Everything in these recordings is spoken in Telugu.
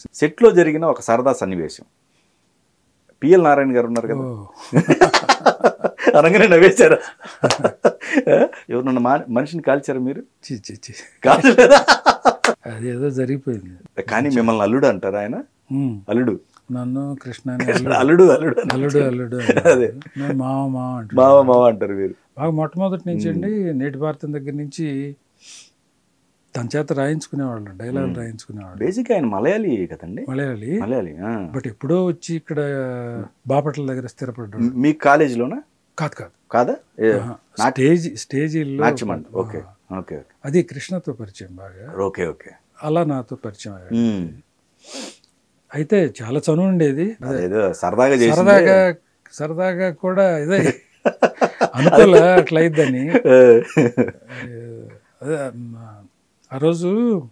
సెట్లో జరిగిన ఒక సరదా సన్నివేశం పిఎల్ నారాయణ గారు ఉన్నారు కదా ఓ, అనగానే నవ్వేశారు ఎవరన్నా మా- మనిషిని కాల్చారా మీరు చి చి చి కాల్చలేదా అదేదో జరిగిపోయింది కానీ మిమ్మల్ని అల్లుడు అంటారా ఆయన ఉమ్, అల్లుడు నన్ను కృష్ణ అల్లుడు అల్లుడు అని. అల్లుడు అల్లుడు అదే. నేను మావ మావ అంటాడు మావ మావ అంటారు మీరు బాగా మొట్టమొదటి నుంచి అండి నేటి భారతం దగ్గర నుంచి తన చేత రాయించుకునేవాళ్ళు డైలాగులు రాయించుకునేవాళ్ళు బేసిక్ ఆయన మలయాళీ కదండి మలయాళి మలయాళీ ఆ. బట్ ఎప్పుడో వచ్చి ఇక్కడ బాపట్ల దగ్గర స్థిరపడ్డాడు మీ కాలేజీలోనా కాదు కాదు కాదా ఏ, స్టేజ్ స్టేజీల్లో నాట్యమంట ఓకే ఓకే అది కృష్ణతో పరిచయం బాగా ఓకే ఓకే అలా నాతో పరిచయం అయ్యాడు ఉమ్. అయితే చాలా చనువు ఉండేది అదేదో సరదాగా చేసి సరదాగా సరదాగా కూడా ఇదే అనుకోలే అట్లా అయిద్దని అదే, మ- ఆ రోజు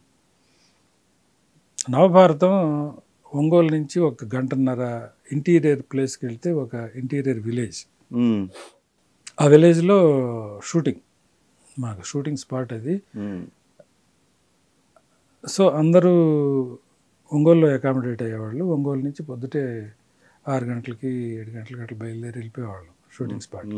నవభారతం ఒంగోలు నుంచి ఒక గంటన్నర ఇంటీరియర్ ప్లేస్కి వెళ్తే ఒక ఇంటీరియర్ విలేజ్ ఆ విలేజ్లో షూటింగ్ మాకు షూటింగ్ స్పాట్ అది సో అందరూ ఒంగోలులో అకామిడేట్ అయ్యేవాళ్ళు ఒంగోలు నుంచి పొద్దుటే ఆరు గంటలకి ఏడు గంటలకి అట్లా బయలుదేరి వెళ్ళిపోయేవాళ్ళం షూటింగ్ స్పాట్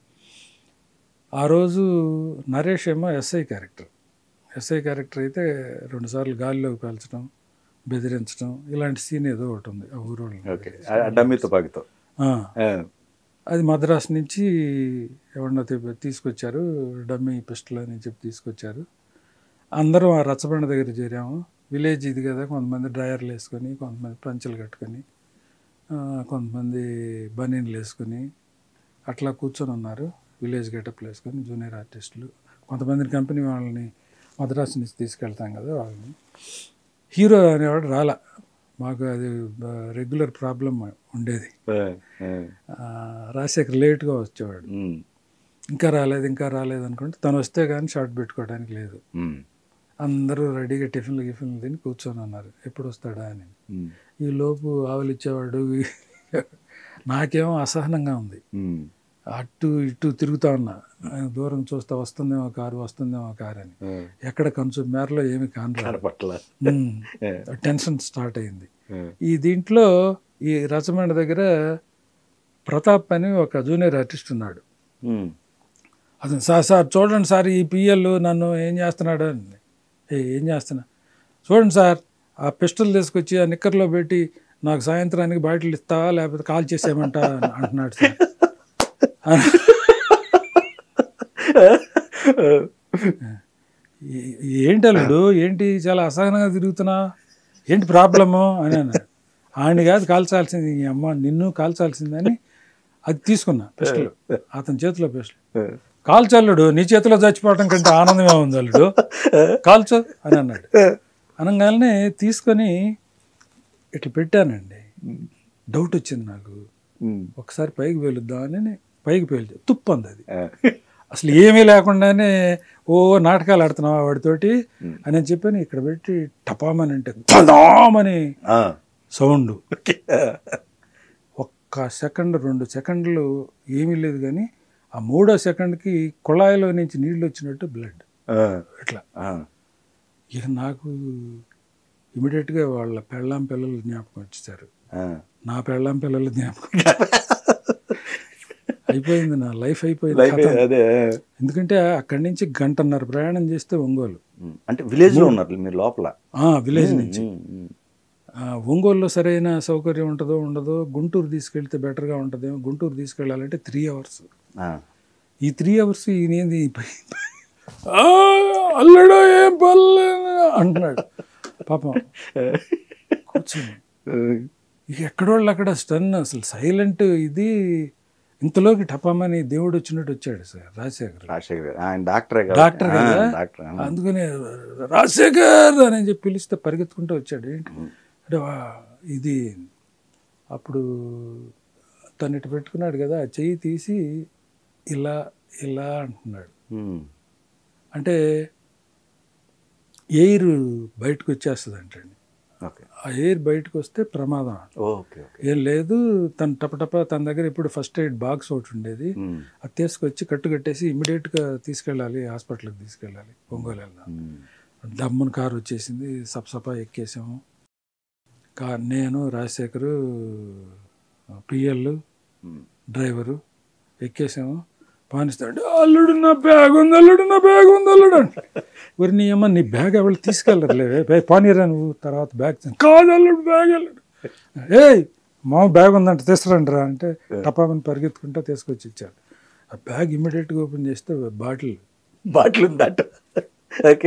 ఆ రోజు నరేష్ ఏమో ఎస్ఐ క్యారెక్టర్ ఎస్ఐ క్యారెక్టర్ అయితే రెండుసార్లు గాలిలోకి పేల్చడం బెదిరించడం ఇలాంటి సీన్ ఏదో ఒకటి ఉంది ఆ ఊరోళ్ళు ఓకే డమ్మీ తుపాకీతో ఆ, ఆ. అది మద్రాసు నుంచి ఎవరినో తీ- తీసుకొచ్చారు డమ్మీ పిస్టల్ అని చెప్పి తీసుకొచ్చారు అందరం ఆ రచ్చబండ దగ్గర చేరాము విలేజ్ ఇది కదా కొంతమంది డ్రైయర్లు వేసుకొని కొంతమంది పంచలు కట్టుకొని ఆ, కొంతమంది బనీన్లు వేసుకొని అట్లా కూర్చొని ఉన్నారు విలేజ్ గెటప్ వేసుకొని జూనియర్ ఆర్టిస్టులు కొంతమంది కంపెనీ వాళ్ళని మద్రాసు నుంచి తీసుకెళ్తాం కదా వాళ్ళని హీరో అనేవాడు రాలా మాకు అది రెగ్యులర్ ప్రాబ్లం ఉండేది ఆ, ఆ. ఆ, రాజశేఖర్ లేట్గా వచ్చేవాడు ఉమ్. ఇంకా రాలేదు ఇంకా రాలేదు అనుకుంటే తను వస్తే కానీ షార్ట్ పెట్టుకోవడానికి లేదు ఉమ్. అందరూ రెడీగా టిఫిన్లు గిఫిన్లు తిని కూర్చొని ఉన్నారు ఎప్పుడు వస్తాడా అని ఉమ్. ఈ లోపు ఆవులు ఇచ్చేవాడు నాకేమో అసహనంగా ఉంది ఉమ్. అటు ఇటు తిరుగుతా ఉన్నా ఆయన దూరం చూస్తే వస్తుందేమో కారు వస్తుందేమో కారు అని ఆ. ఎక్కడ కొంచెం మేరలో ఏమి కానరా కనపట్ల టెన్షన్ స్టార్ట్ అయింది ఆ. ఈ దీంట్లో ఈ రచమండ దగ్గర ప్రతాప్ అని ఒక జూనియర్ ఆర్టిస్ట్ ఉన్నాడు ఉమ్. అతను సార్ సార్ చూడండి సార్ ఈ పిఎల్ నన్ను ఏం చేస్తున్నాడు అని ఏ ఏం చేస్తున్నా చూడండి సార్ ఆ పిస్టల్ తీసుకొచ్చి ఆ నిక్కర్లో పెట్టి నాకు సాయంత్రానికి బాటిల్ ఇస్తావా లేకపోతే కాల్ చేసేయమంటా అని అంటున్నాడు సార్ ఏ- ఏంటి అల్లుడు ఏంటి చాలా అసహనంగా తిరుగుతున్నా ఏంటి ప్రాబ్లము అని అన్నాడు ఆయన కాదు కాల్చాల్సింది ఈ అమ్మ నిన్ను కాల్చాల్సిందని అది తీసుకున్నా పిస్టల్ అతని చేతిలో పిస్టల్ ఆ. కాల్చు అల్లుడు నీ చేతిలో చచ్చిపోవటం కంటే ఆనందమే ఉంది అల్లుడు కాల్చు అని అన్నాడు అనగానే తీసుకొని ఇట్లా పెట్టానండి డౌట్ వచ్చింది నాకు ఉమ్. ఒకసారి పైకి పేలుద్దామని పైకి పేలితే తుప్పు అంది అది ఆ. అసలు ఏమీ లేకుండానే ఓ నాటకాలు ఆడుతున్నావా వాడితోటి అని నేను చెప్పాను ఇక్కడ పెట్టి టపామని అంటే తదామని ఆ. Sound okay. ఒక్క సెకండ్ రెండు సెకండ్లు ఏమీ లేదు కానీ ఆ మూడో సెకండ్కి కుళాయిలో నుంచి నీళ్ళు వచ్చినట్టు బ్లడ్ ఆ. ఇట్లా ఆ. ఇక నాకు ఇమీడియట్గా వాళ్ళ పెళ్ళాం పిల్లలు జ్ఞాపకం వచ్చేసారు ఆ. నా పెళ్ళాం పిల్లలు జ్ఞాపకం అయిపోయింది నా లైఫ్ అయిపోయింది లైఫ్ కథ. అదే ఎందుకంటే అక్కడి నుంచి గంటన్నర ప్రయాణం చేస్తే ఒంగోలు ఉమ్. అంటే విలేజ్ లో ఉన్నారు మీరు లోపల ఆ, విలేజ్ నుంచి ఉమ్. ఉమ్. ఆ, ఒంగోలులో సరైన సౌకర్యం ఉంటుందో ఉండదో గుంటూరు తీసుకెళ్తే బెటర్గా ఉంటుందేమో గుంటూరు తీసుకెళ్ళాలంటే త్రీ అవర్స్ ఆ. ఈ త్రీ అవర్స్ ఈయనేంది "ఆ, అల్లుడు ఏం పల్లె అంటున్నాడు పాపం కూర్చొని ఇక ఎక్కడోళ్ళు అక్కడ స్టన్ అసలు సైలెంట్ ఇది ఇంతలోకి టపామని దేవుడు వచ్చినట్టు వచ్చాడు సార్ రాజశేఖర్ రాజశేఖర్ గారు. ఆయన డాక్టరే కదా డాక్టర్ కదా ఆ, డాక్టర్ ఆ. అందుకని రాజశేఖర్ అని చెప్పి పిలిస్తే పరిగెత్తుకుంటూ వచ్చాడు ఏంటి అంటే "వా, ఇది అప్పుడు తను ఇటు పెట్టుకున్నాడు కదా ఆ చెయ్యి తీసి ఇలా ఇలా అంటున్నాడు ఉమ్. అంటే ఎయిర్ బయటకు వచ్చేస్తుంది అంటండి ఓకే ఆ ఎయిర్ బయటకు వస్తే ప్రమాదం అంట. ఓకే ఓకే ఏం లేదు తను టపటప తన దగ్గర ఇప్పుడు ఫస్ట్ ఎయిడ్ బాక్స్ ఒకటి ఉండేది ఉమ్. అది తీసుకొచ్చి కట్టు కట్టేసి ఇమీడియట్గా తీసుకెళ్ళాలి హాస్పిటల్కి తీసుకెళ్ళాలి ఒంగోలు వెళ్దాం ఉమ్. దమ్మున కారు వచ్చేసింది సపసపా ఎక్కేసాము కా నేను రాజశేఖరు పిఎల్ ఉమ్. డ్రైవరు ఎక్కేసాము పానిస్తాడు అల్లుడు నా బ్యాగ్ ఉంది అల్లుడు నా బ్యాగ్ ఉంది అల్లుడు అంటే మరి నీ అమ్మ నీ బ్యాగ్ ఎవరు తీసుకెళ్ళరులేవే బే పానీరా నువ్వు తర్వాత బ్యాగ్ తీ- కాదు అల్లుడు బ్యాగ్ అల్లుడు ఏయ్ మా బ్యాగ్ ఉందంటే తీసుకురండి రా అంటే టపామని పరిగెత్తుకుంటా తీసుకొచ్చి ఇచ్చారు ఆ బ్యాగ్ ఇమ్మీడియట్గా ఓపెన్ చేస్తే బాటిల్ బాటిల్ ఉందట ఓకే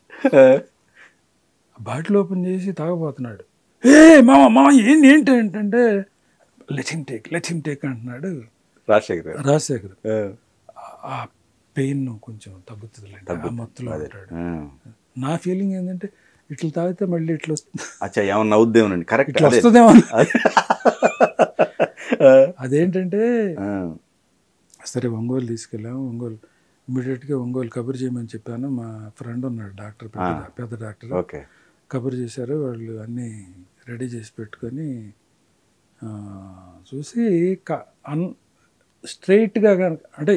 ఆ బాటిల్ ఓపెన్ చేసి తాగబోతున్నాడు ఏ మామ మామ ఏంటి ఏంటి ఏంటంటే లెచిమ్ టేక్ లెచిమ్ టేక్ అంటున్నాడు రాజశేఖర్ గారు. రాజశేఖర్ ఆ, ఆ పెయిన్ కొంచెం తగ్గుతుందిలేండి ఆ మత్తులో అదే ఉంటాడు ఆ. నా ఫీలింగ్ ఏంటంటే ఇట్లా తాగితే మళ్ళీ ఇట్లా వస్తుంది అచ్చా ఏమన్నా అవుద్దేమోనండి కరెక్ట్ ఇట్లా అదే వస్తుందేమో అని. ఆ, అదేంటంటే ఆ, సరే ఒంగోలు తీసుకెళ్ళాము ఒంగోలు ఇమీడియట్గా ఒంగోలు కబురు చేయమని చెప్పాను మా ఫ్రెండ్ ఉన్నాడు డాక్టర్ పెద్ద పెద్ద డాక్టర్ ఓకే కబురు చేశారు వాళ్ళు అన్నీ రెడీ చేసి పెట్టుకొని ఆ, చూసి క- అన్ స్ట్రైట్గా కనుక అంటే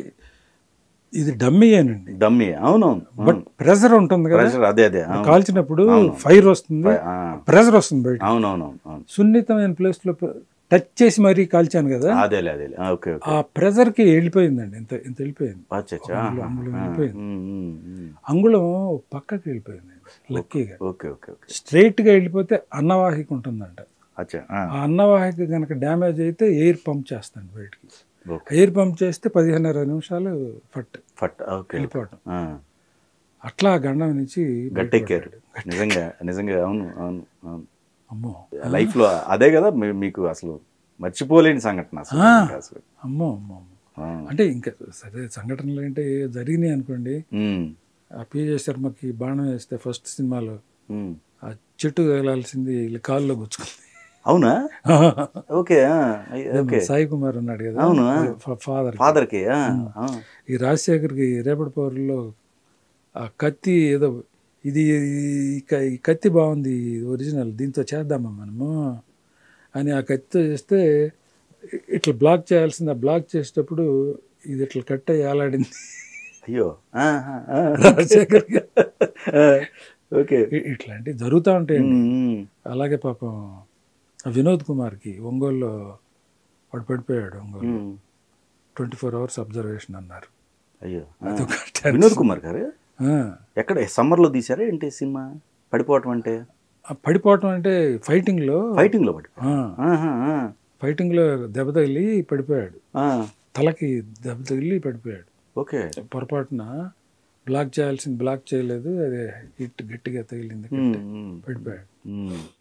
ఇది డమ్మీయేనండి డమ్మీ అవునవును బట్ ప్రెజర్ ఉంటుంది కదా ప్రెషర్ అదే అదే అవును. కాల్చినప్పుడు ఫైర్ వస్తుంది ఆ, ప్రెజర్ వస్తుంది బయట అవునవునవును అవును సున్నితమైన ప్లేస్లో టచ్ చేసి మరీ కాల్చాను కదా అదేలే అదేలే ఆ, ఓకే ఓకే ఆ ప్రెజర్కి వెళ్ళిపోయిందండి ఇంత ఇంత వెళ్ళిపోయింది అచ్చా అచ్చా అంగుళం, అంగుళం ఆ, వెళ్ళిపోయింది. ఉమ్, ఉమ్, ఉమ్. అంగుళం పక్కకి వెళ్ళిపోయింది లక్కీగా ఓకే ఓకే ఓకే స్ట్రైట్గా వెళ్ళిపోతే అన్నవాహిక ఉంటుందంట అచ్చా ఆ, ఆ అన్నవాహిక కనుక డ్యామేజ్ అయితే ఎయిర్ పంప్ చేస్తాను బయటికి ఓకే ఎయిర్ పంప్ చేస్తే పదిహేను ఇరవై నిమిషాలు ఫట్ ఫట్ ఓకే వెళ్ళిపోవటం ఆ, అట్లా ఆ గండం నుంచి గట్టెక్కారు నిజంగా నిజంగా అవును అవును అవును అమ్మో లైఫ్ లో అదే కదా మీ- మీకు అసలు మర్చిపోలేని సంఘటన అసలు ఆ. ఇంకా అసలు అమ్మో అమ్మో అమ్మో ఆ. అంటే ఇంకా సరే సంఘటనలు అంటే జరిగినాయి అనుకోండి ఉమ్, ఆ పిజే శర్మకి బాణం వేస్తే ఫస్ట్ సినిమాలో ఉమ్. ఆ చెట్టు తగలాల్సింది వీళ్ళ కాల్లో గుచ్చుకుంది అవునా ఓకే ఆ, అయ్- ఓకే సాయి కుమార్ ఉన్నాడు కదా అవును. ఫాదర్ ఫాదర్ కి ఆ, ఆ. ఈ రాజశేఖర్కి రేపటి పౌరుల్లో ఆ కత్తి ఏదో ఇది ఈ క- ఈ కత్తి బాగుంది ఇది ఒరిజినల్ దీంతో చేద్దామా మనము అని ఆ కత్తితో చేస్తే ఇట్లా బ్లాక్ చేయాల్సింది ఆ బ్లాక్ చేసేటప్పుడు ఇది ఇట్లా కట్ అయ్యి ఆలాడింది అయ్యో ఆ, ఆ, ఆ. రాజశేఖర్కి ఆ, ఓకే ఇ- ఇట్లాంటివి జరుగుతూ ఉంటాయండి ఉమ్, ఉమ్. అలాగే పాపం ఆ వినోద్ కుమార్కి ఒంగోలులో వాడు పడిపోయాడు ఒంగోలు ఉమ్. ట్వంటీ ఫోర్ అవర్స్ అబ్జర్వేషన్ అన్నారు అయ్యో ఆ. అదొక వినోద్ కుమార్ గారు ఆ, ఎక్కడ సమ్మర్ లో తీసారా ఏంటి సినిమా పడిపోవటం అంటే ఆ పడిపోవటం అంటే ఫైటింగ్లో ఫైటింగ్ లో పడి ఆ, ఆహా, ఆ. ఫైటింగ్లో దెబ్బ తగిలి పడిపోయాడు ఆ, తలకి దెబ్బ తగిలి పడిపోయాడు ఓకే పొరపాటున బ్లాక్ చేయాల్సింది బ్లాక్ చేయలేదు అదే హిట్ గట్టిగా తగిలింది ఉమ్, ఉమ్, పడిపోయాడు ఉమ్.